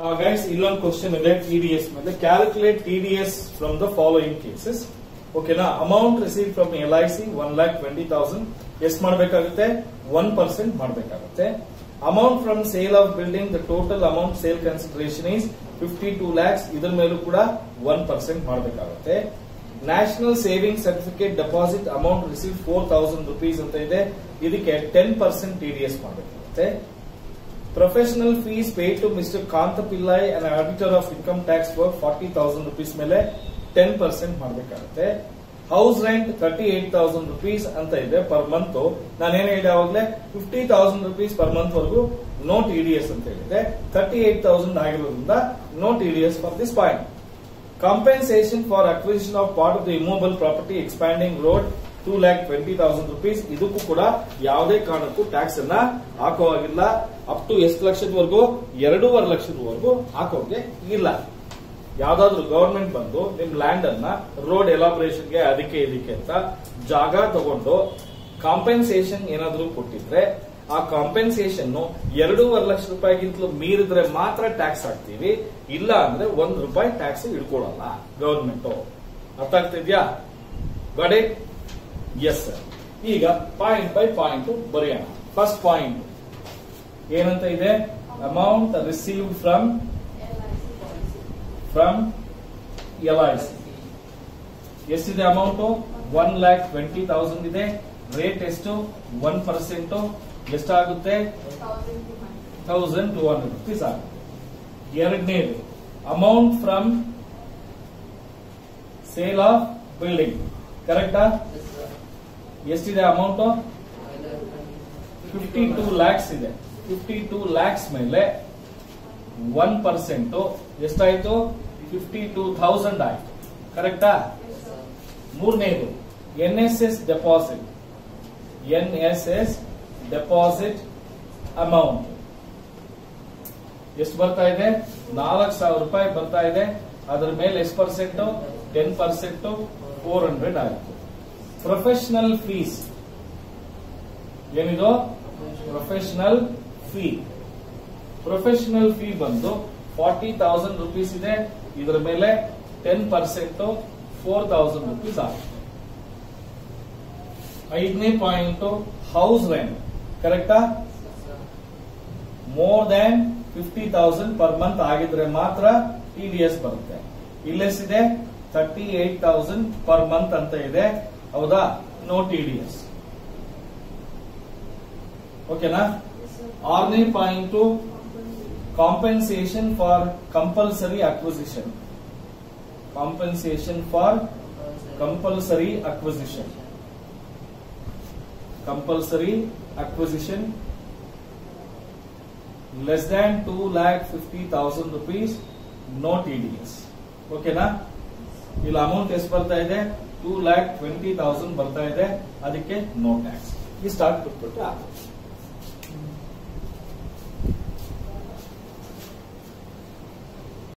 guys ಇಲ್ಲೊಂದು question ಇದೆ T D S ಮೇಲೆ calculate T D S from the following cases ಓಕೆನಾ amount receive from L I C one lakh twenty thousand ಎಷ್ಟು ಮಾಡಬೇಕಾಗುತ್ತೆ one percent ಮಾಡಬೇಕಾಗುತ್ತೆ amount from sale of building the total amount sale consideration is fifty two lakhs ಇದ್ರ ಮೇಲೂ ಕೂಡ one percent ಮಾಡಬೇಕಾಗುತ್ತೆ national saving certificate deposit amount receive four thousand rupees ಅಂತ ಇದೆ ಇದಕ್ಕೆ ten percent T D S ಮಾಡಬೇಕಾಗುತ್ತೆ professional fees paid to mister Kantha Pillai and auditor of income tax work forty thousand rupees ಮೇಲೆ ten percent ಮಾಡಬೇಕಾಗುತ್ತೆ house rent thirty eight thousand rupees ಅಂತ ಇದೆ per month ನಾನು ಏನ್ ಹೇಳಿದೆ ಅವಾಗಲೇ fifty thousand rupees per month ವರೆಗೂ ನೋ ಟಿ ಡಿ ಎಸ್ ಅಂತ ಹೇಳಿದೆ ತರ್ಟಿ ಏಟ್ ತೌಸಂಡ್ ಆಗಿರೋದ್ರಿಂದ no T D S for this point compensation for acquisition of part of the immovable property expanding road two lac twenty thousand rupees ಇದಕ್ಕೂ ಕೂಡ ಯಾವುದೇ ಕಾರಣಕ್ಕೂ tax ಅನ್ನ ಹಾಕೋ ಹಾಗಿಲ್ಲ ಅಪ್ ಟು ಎಷ್ಟು ಲಕ್ಷದವರೆಗೂ ಎರಡೂವರೆ ಲಕ್ಷದವರೆಗೂ ಹಾಕೋಕೆ ಇಲ್ಲ ಯಾವ್ದಾದ್ರು ಗವರ್ಮೆಂಟ್ ಬಂದು ನಿಮ್ ಲ್ಯಾಂಡ್ ಅನ್ನ ರೋಡ್ ಎಲಾಬ್ರೇಷನ್ಗೆ ಅದಕ್ಕೆ ಇದಕ್ಕೆ ಅಂತ ಜಾಗ ತಗೊಂಡು ಕಾಂಪೆನ್ಸೇಷನ್ ಏನಾದ್ರೂ ಕೊಟ್ಟಿದ್ರೆ ಆ ಕಾಂಪೆನ್ಸೇಷನ್ ಎರಡೂವರೆ ಲಕ್ಷ ರೂಪಾಯಿಗಿಂತಲೂ ಮೀರಿದ್ರೆ ಮಾತ್ರ ಟ್ಯಾಕ್ಸ್ ಹಾಕ್ತೀವಿ ಇಲ್ಲ ಅಂದ್ರೆ ಒಂದ್ ರೂಪಾಯಿ ಟ್ಯಾಕ್ಸ್ ಇಡ್ಕೊಳಲ್ಲ ಗವರ್ಮೆಂಟ್ ಅರ್ಥ ಆಗ್ತಿದ್ಯಾ ಗಾಟ್ ಇಟ್ ಎಸ್ ಸರ್ ಈಗ ಪಾಯಿಂಟ್ ಬೈ ಪಾಯಿಂಟ್ ಬರೆಯೋಣ ಫಸ್ಟ್ ಪಾಯಿಂಟ್ ಏನಂತ ಇದೆ amount received from from L I C ಎಷ್ಟಿದೆ amount one lakh twenty thousand ಇದೆ ರೇಟ್ ಎಷ್ಟು ಒನ್ ಪರ್ಸೆಂಟ್ ಎಷ್ಟಾಗುತ್ತೆ ತೌಸಂಡ್ ಟೂ ಹಂಡ್ರೆಡ್ ರುಪೀಸ್ ಆಗುತ್ತೆ ಎರಡನೇದು amount from sale of building ಕರೆಕ್ಟಾ ಎಷ್ಟಿದೆ ಅಮೌಂಟ್ ಫಿಫ್ಟಿ ಟೂ ಲ್ಯಾಕ್ಸ್ ಇದೆ ಫಿಫ್ಟಿ ಟೂ ಲ್ಯಾಕ್ಸ್ ಮೇಲೆ ಒನ್ ಪರ್ಸೆಂಟ್ ಎಷ್ಟಾಯ್ತು ಫಿಫ್ಟಿ ಟೂ ಥೌಸಂಡ್ ಆಯ್ತು ಕರೆಕ್ಟಾ ಮೂರನೇದು N S S deposit N S S deposit amount ಎಷ್ಟು ಬರ್ತಾ ಇದೆ ನಾಲ್ಕು ಸಾವಿರ ರೂಪಾಯಿ ಬರ್ತಾ ಇದೆ ಅದರ ಮೇಲೆ ಎಷ್ಟು percent ten percent four hundred ಆಯಿತು ಪ್ರೊಫೆಷನಲ್ ಫೀಸ್ ಏನಿದು ಪ್ರೊಫೆಷನಲ್ ಫೀ ಪ್ರೊಫೆಷನಲ್ ಫೀ ಬಂದು ಫಾರ್ಟಿ ತೌಸಂಡ್ ರುಪೀಸ್ ಇದೆ ಇದರ ಮೇಲೆ ten percent four thousand rupees ಆಗುತ್ತೆ ಐದನೇ ಪಾಯಿಂಟ್ ಹೌಸ್ ರೆಂಟ್ ಕರೆಕ್ಟಾ more than fifty thousand per month ಆಗಿದ್ರೆ ಮಾತ್ರ ಟಿ ಡಿ ಎಸ್ ಬರುತ್ತೆ ಇಲ್ಲೆಷ್ಟಿದೆ thirty eight thousand per month ಅಂತ ಇದೆ ಹೌದಾ ನೋ ಟಿ ಡಿ ಎಸ್ ಓಕೆನಾ ಆರನೇ point compensation for compulsory acquisition compensation for compulsory acquisition compulsory acquisition less than two lakh fifty thousand rupees no T D S ಓಕೆನಾ ಇಲ್ಲಿ amount ಎಷ್ಟು ಬರ್ತಾ ಇದೆ ಟೂ ಲ್ಯಾಕ್ ಟ್ವೆಂಟಿ ತೌಸಂಡ್ ಬರ್ತಾ ಇದೆ ಅದಕ್ಕೆ ನೋ ಟ್ಯಾಕ್ಸ್ ಇಷ್ಟು ಆಗ್ಬಿಟ್ಬಿಟ್ರೆ ಆಗುತ್ತೆ